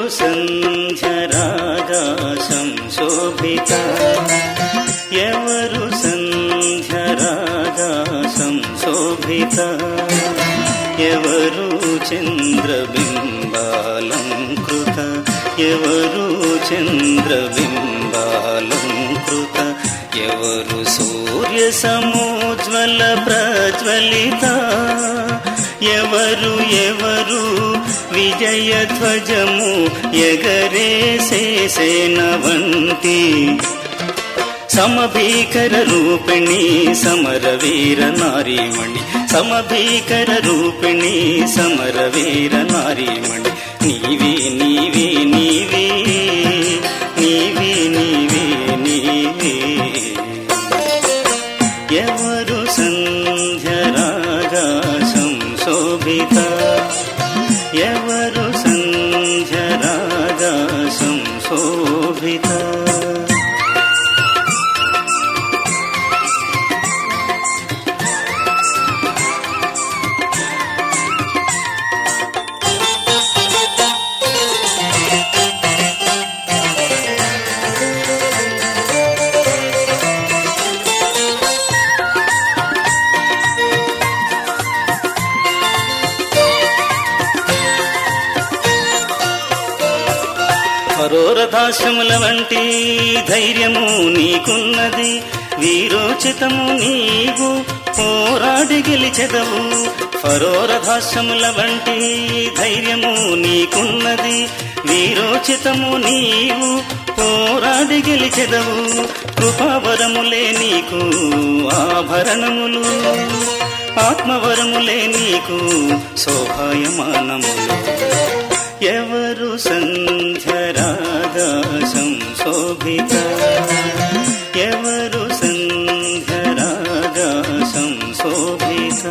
సంధ్యరాగా సంశోభిత ఎవరు సంధ్యరాగా సంశోభిత ఎవరు చంద్రబింబాలంకృత ఎవరు చంద్రబింబాలంకృత ఎవరు సూర్య సమోజ్వల ప్రజ్వలిత ఎవరు ఎవరు విజయ ధ్వజము ఎగరేసేసేన వంటి సమభీకర రూపిణి సమర వీర నారీమణి సమభీకర రూపిణి సమర వీర నారీమణి నీవే నీవే నీవే నీవే నీవే నీవే ఎవరు సంధ్యరాగా సంశోభిత ఎవరు సంధ్యరాగా సంశోభిత పరోరథాశ్రముల వంటి ధైర్యము నీకున్నది వీరోచితము నీవు పోరాడి గెలిచెదవు పరోరథాశ్రముల వంటి ధైర్యము నీకున్నది వీరోచితము నీవు పోరాడి గెలిచెదవు కృపావరములే నీకు ఆభరణములు ఆత్మవరములే నీకు శోభాయమానములు ఎవరు సంధ్యరాగా సంశోభిత ఎవరు సంధ్యరాగా సంశోభిత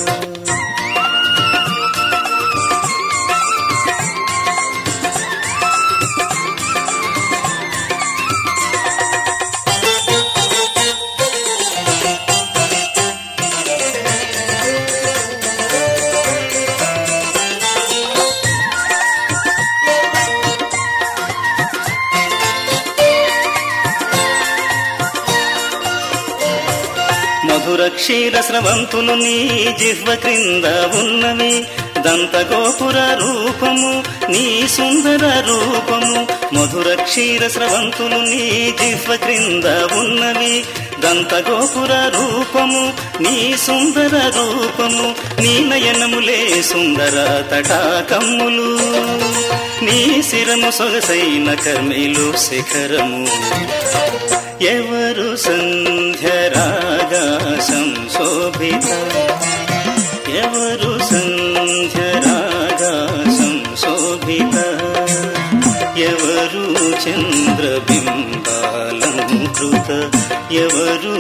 మధుర క్షీర స్రవంతులు నీ జిహ్వ క్రింద ఉన్నవి దంత గోపుర రూపము నీ సుందర రూపము మధుర క్షీర స్రవంతులు నీ జిహ్వ క్రింద ఉన్నవి దంత గోపుర రూపము నీ సుందర రూపము నీ నయనములే సుందర తటాకమ్ములు నీ శిరము సొగసైన కర్మిలు శిఖరము ఎవరు సంధ్యరాగా సంశోభిత ఎవరు సంధ్యరాగా సంశోభిత ఎవరు చంద్రబింబాలంకృత ఎవరు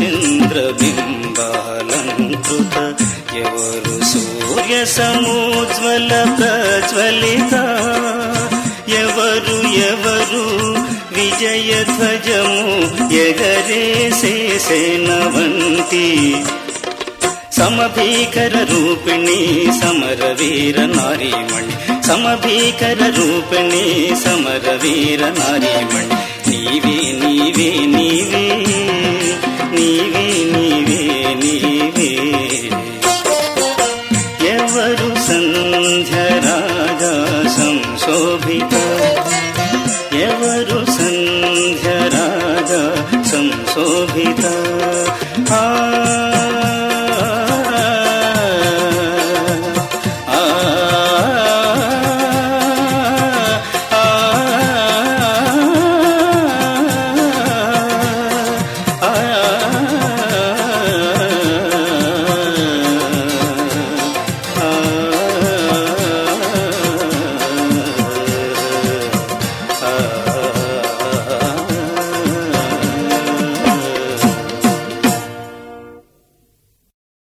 చంద్రబింబాలంకృత ఎవరు సూర్య సమోజ్వల ప్రజ్వలిత ఎవరు ఎవరు విజయ ధ్వజము ఎగరేసేసేన వంటి సమభీకర రూపిణి సమర వీర నారీమణి సమభీకర రూపిణి సమర వీర నారీమణి నీవే నీవే నీవే నీవే నీవే నీవే ఎవరు సంధ్యరాగా సంశోభిత ఎవరు సంధ్యరాగా సంశోభిత